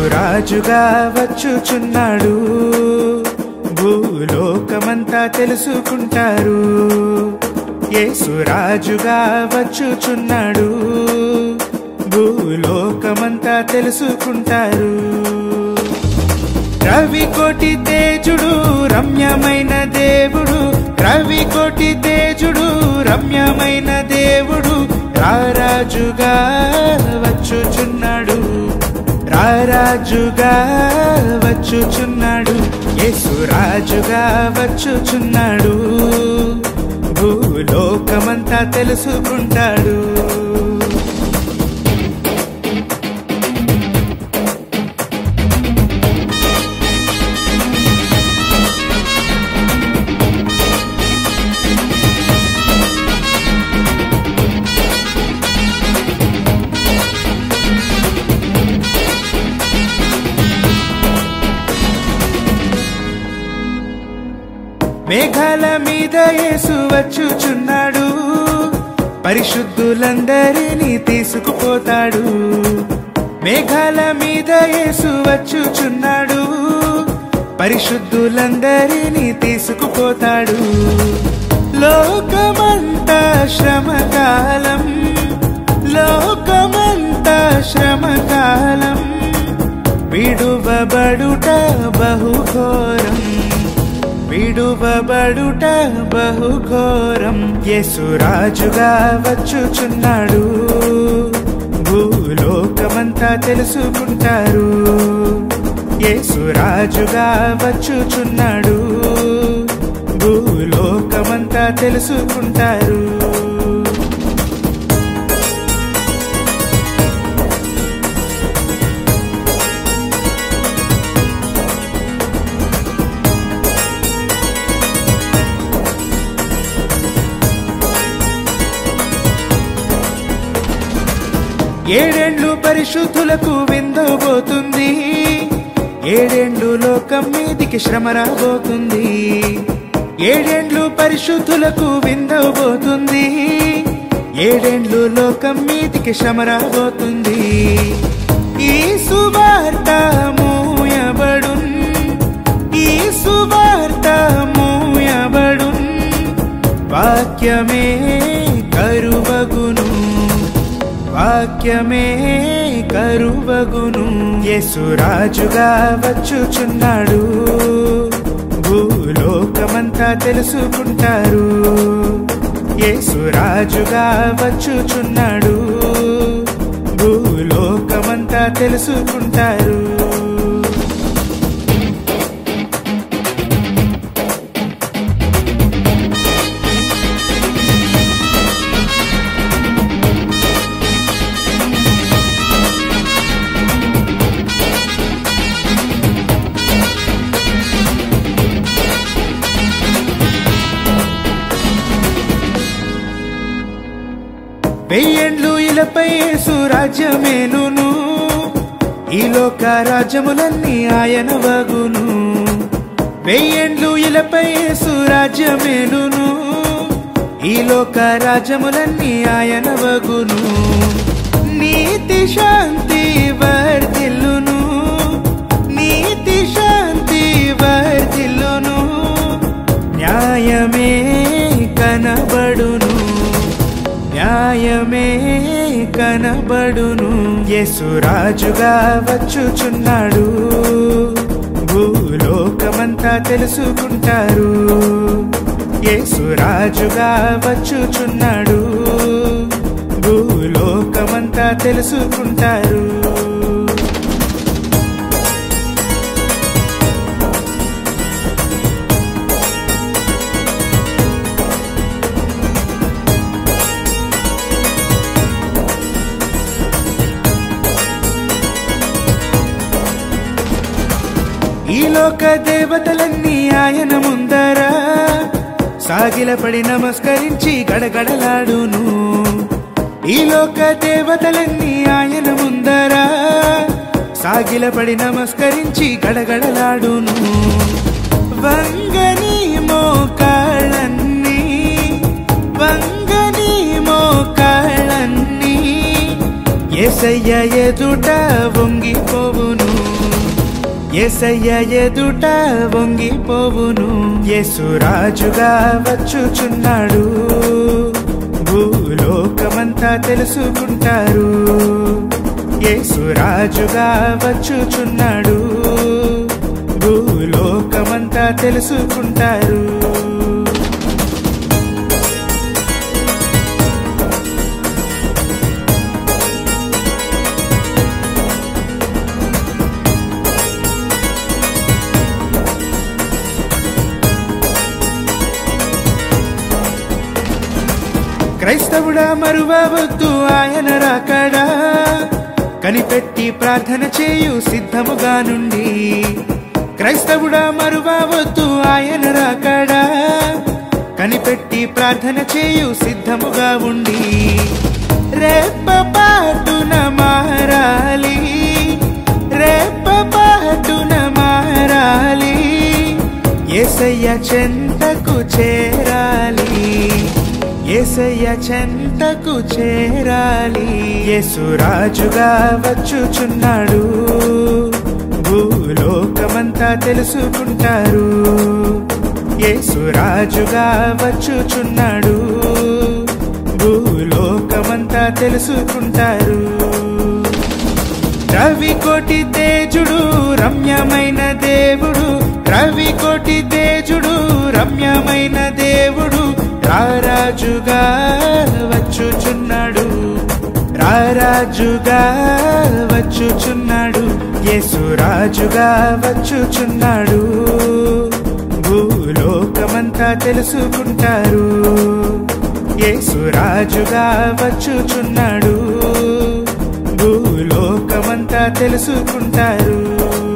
యేసురాజుగా వచ్చుచున్నాడు భూలోకమంతా తెలుసుకుంటారు యేసురాజుగా వచ్చుచున్నాడు భూలోకమంతా తెలుసుకుంటారు రవి కోటి తేజుడు రమ్యమైన దేవుడు రవి కోటి తేజుడు రమ్యమైన దేవుడు రారాజుగా వచ్చుచున్నాడు రారాజుగా వచ్చుచున్నాడు యేసురాజుగా వచ్చుచున్నాడు భూలోకమంతా తెలుసుకుంటాడు మేఘాల మీద యేసు వచ్చుచున్నాడు పరిశుద్ధులందరినీ తీసుకుపోతాడు మేఘాల మీద యేసు వచ్చుచున్నాడు పరిశుద్ధులందరినీ తీసుకుపోతాడు లోకమంతా శ్రమకాలం లోకమంతా శ్రమకాలం విడువబడుట బహుఘోరం విడువబడుట బహుఘోరం యేసురాజుగా వచ్చుచున్నాడు భూలోకమంతా తెలుసుకుంటారు యేసురాజుగా వచ్చుచున్నాడు భూలోకమంతా తెలుసుకుంటారు ఏడేండ్లు పరిశుద్ధులకు విందబోతుంది ఏడేండ్లు లోకం మీదికి శ్రమ రాబోతుంది ఏడేండ్లు పరిశుద్ధులకు విందబోతుంది ఏడేండ్లు లోకం మీదికి శ్రమ రాబోతుంది ఈ సువార్త మూయబడున్ ఈ సువార్త మూయబడున్ వాక్యమే కరువగును వాక్యమే కరువగును యేసురాజుగా వచ్చుచున్నాడు భూలోకమంతా తెలుసుకుంటారు యేసురాజుగా వచ్చుచున్నాడు భూలోకమంతా తెలుసుకుంటారు వెయ్యేండ్లు ఇలపై సురాజ్యమేలును ఈ లోక రాజ్యములన్నీ ఆయన వగును వెయ్యేండ్లు ఇలపై సురాజ్యమేలును ఈ లోక రాజ్యములన్నీ ఆయన వగును నీతి శాంతి వర్ధిల్లును నీతి శాంతి వర్ధిల్లును న్యాయమే కనబడును న్యాయమే కనబడును యేసురాజుగా వచ్చుచున్నాడు భూలోకమంతా తెలుసుకుంటారు యేసురాజుగా వచ్చుచున్నాడు భూలోకమంతా తెలుసుకుంటారు ఈ లోక దేవతలన్నీ ఆయన ముందర సాగిలపడి నమస్కరించి గడగడలాడును ఈ లోక దేవతలన్నీ ఆయన ముందర సాగిలపడి నమస్కరించి గడగడలాడును వంగని మోకాళ్ళన్నీ వంగని మోకాళ్ళన్నీ ఎసయ్య ఎదుట వంగిపోవును ఏసయ్య ఎదుట వంగిపోవును యేసురాజుగా వచ్చుచున్నాడు భూలోకమంతా తెలుసుకుంటారు యేసురాజుగా వచ్చుచున్నాడు భూలోకమంతా తెలుసుకుంటారు క్రైస్తవుడా మరువవద్దు ఆయన రాకడా కనిపెట్టి ప్రార్థన చేయు సిద్ధముగా నుండి క్రైస్తవుడా మరువవద్దు ఆయన రాకడా కనిపెట్టి ప్రార్థన చేయు సిద్ధముగా ఉండి రేప పాటున మారాలి రేప పాటున మారాలి ఏసయ్య చెంతకు చేరాలి ఏసయ్య చెంతకు చేరాలి యేసురాజుగా వచ్చుచున్నాడు భూలోకమంతా తెలుసుకుంటారు యేసురాజుగా వచ్చుచున్నాడు భూలోకమంతా తెలుసుకుంటారు రవి కోటి తేజుడు రమ్యమైన దేవుడు రవి కోటి తేజుడు రమ్యమైన దేవుడు రారాజుగా వచ్చుచున్నాడు రారాజుగా వచ్చుచున్నాడు యేసురాజుగా వచ్చుచున్నాడు భూలోకమంతా తెలుసుకుంటారు యేసురాజుగా వచ్చుచున్నాడు భూలోకమంతా తెలుసుకుంటారు